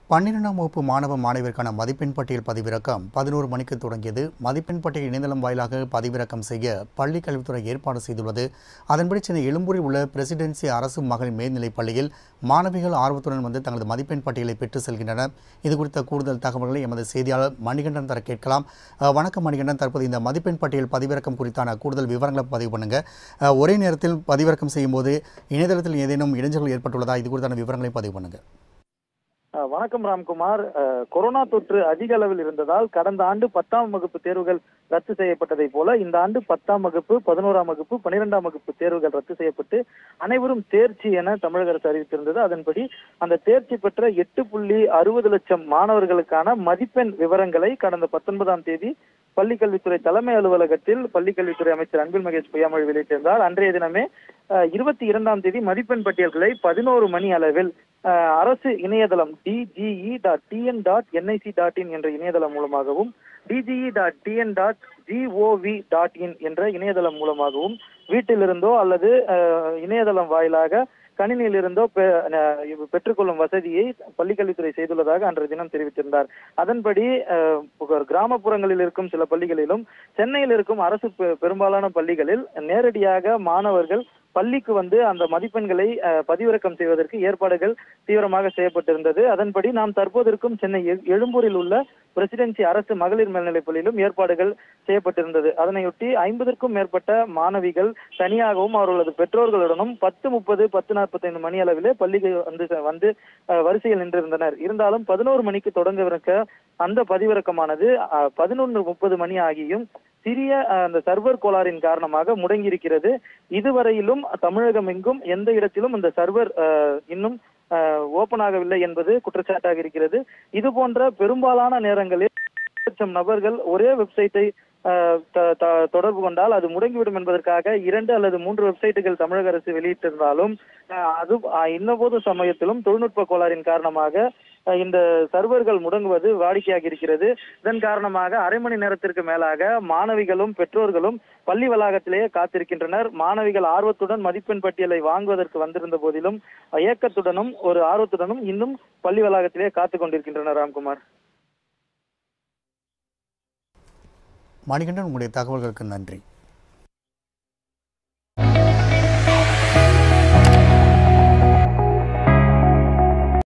பன்னிரெண்டாம் வகுப்பு மாணவ மாணவியருக்கான மதிப்பெண் பட்டியல் பதிவிறக்கம் பதினோரு மணிக்கு தொடங்கியது மதிப்பெண் பட்டியல் இணையதளம் வாயிலாக பதிவிறக்கம் செய்ய பள்ளி கல்வித்துறை ஏற்பாடு செய்துள்ளது அதன்படி சென்னை எழும்பூரில் உள்ள பிரசிடென்சி அரசு மகளிர் மேல்நிலைப் பள்ளியில் மாணவிகள் ஆர்வத்துடன் வந்து தங்களது மதிப்பெண் பட்டியலை பெற்று செல்கின்றனர் இது குறித்த கூடுதல் தகவல்களை எமது செய்தியாளர் மணிகண்டன் தர கேட்கலாம் அஹ், வணக்கம் மணிகண்டன் தற்போது இந்த மதிப்பெண் பட்டியல் பதிவிறக்கம் குறித்தான கூடுதல் விவரங்களை பதிவு பண்ணுங்க அஹ், ஒரே நேரத்தில் பதிவிறக்கம் செய்யும் போது இணையதளத்தில் ஏதேனும் இடைஞ்சல்கள் ஏற்பட்டுள்ளதா இது குறித்தான விவரங்களை பதிவு பண்ணுங்க அஹ் வணக்கம் ராம்குமார் அஹ் கொரோனா தொற்று அதிக அளவில் இருந்ததால் கடந்த ஆண்டு பத்தாம் வகுப்பு தேர்வுகள் ரத்து செய்யப்பட்டதைப் போல இந்த ஆண்டு பத்தாம் வகுப்பு பதினோராம் வகுப்பு பனிரெண்டாம் வகுப்பு தேர்வுகள் ரத்து செய்யப்பட்டு அனைவரும் தேர்ச்சி என தமிழக அரசு அறிவித்திருந்தது அதன்படி அந்த தேர்ச்சி பெற்ற எட்டு புள்ளி அறுபது லட்சம் மாணவர்களுக்கான மதிப்பெண் விவரங்களை கடந்த பத்தொன்பதாம் தேதி பள்ளிக்கல்வித்துறை தலைமை அலுவலகத்தில் பள்ளிக்கல்வித்துறை அமைச்சர் அன்பில் மகேஷ் பொய்யாமொழி வெளியிட்டிருந்தார் அன்றைய தினமே இருபத்தி இரண்டாம் தேதி மதிப்பெண் பட்டியல்களை பதினோரு மணி அளவில் அஹ், அரசு இணையதளம் DGE dot TN dot NIC dot in என்ற இணையதளம் மூலமாகவும் DGE dot TN dot GOV dot in என்ற இணையதளம் மூலமாகவும் வீட்டிலிருந்தோ அல்லது அஹ், இணையதளம் வாயிலாக கணினியிலிருந்தோ பெ- அஹ், பெற்றுக்கொள்ளும் வசதியை பள்ளிக்கல்வித்துறை செய்துள்ளதாக அன்றைய தினம் தெரிவித்திருந்தார் அதன்படி அஹ், புக- கிராமப்புறங்களில் இருக்கும் சில பள்ளிகளிலும் சென்னையில் இருக்கும் அரசு பெ- பெரும்பாலான பள்ளிகளில் நேரடியாக மாணவர்கள் பள்ளிக்கு வந்து அந்த மதிப்பெண்களை அஹ், பதிவிறக்கம் செய்வதற்கு ஏற்பாடுகள் தீவிரமாக செய்யப்பட்டிருந்தது அதன்படி நாம் தற்போது இருக்கும் சென்னை எ- எழும்பூரில் உள்ள பிரசிடென்சி அரசு மகளிர் மேல்நிலைப் பள்ளியிலும் ஏற்பாடுகள் செய்யப்பட்டிருந்தது அதனையொட்டி ஐம்பதற்கும் மேற்பட்ட மாணவிகள் தனியாகவும் அவர்களது பெற்றோர்களுடனும் பத்து முப்பது பத்து நாற்பத்தைந்து மணி அளவிலே பள்ளிக்கு வந்து வந்து அஹ், வரிசையில் நின்றிருந்தனர் இருந்தாலும் பதினோரு மணிக்கு தொடங்கவிருக்க அந்த பதிவிறக்கமானது பதினொன்று முப்பது மணி ஆகியும் சிறிய அஹ், அந்த சர்வர் கோளாறின் காரணமாக முடங்கியிருக்கிறது இதுவரையிலும் தமிழகம் எங்கும் எந்த இடத்திலும் இந்த சர்வர் அஹ், இன்னும் ஓபன் ஆகவில்லை என்பது குற்றச்சாட்டாக இருக்கிறது இது போன்ற பெரும்பாலான நேரங்களில் லட்சம் நபர்கள் ஒரே வெப்சைட்டை அஹ், த- த- தொடர்பு கொண்டால் அது முடங்கிவிடும் என்பதற்காக இரண்டு அல்லது மூன்று வெப்சைட்டுகள் தமிழக அரசு வெளியிட்டிருந்தாலும் அஹ், அது அஹ், இன்னபோது சமயத்திலும் தொழில்நுட்ப கோளாறின் காரணமாக அஹ், இந்த சர்வர்கள் முடங்குவது வாடிக்கையாக இருக்கிறது இதன் காரணமாக அரை மணி நேரத்திற்கு மேலாக மாணவிகளும் பெற்றோர்களும் பள்ளி வளாகத்திலேயே காத்திருக்கின்றனர் மாணவிகள் ஆர்வத்துடன் மதிப்பெண் பட்டியலை வாங்குவதற்கு வந்திருந்த போதிலும் ஏக்கத்துடனும் ஒரு ஆர்வத்துடனும் இன்னும் பள்ளி வளாகத்திலே காத்துக் கொண்டிருக்கின்றனர் ராம்குமார் மணிகண்டன் உங்களுடைய தகவல்களுக்கு நன்றி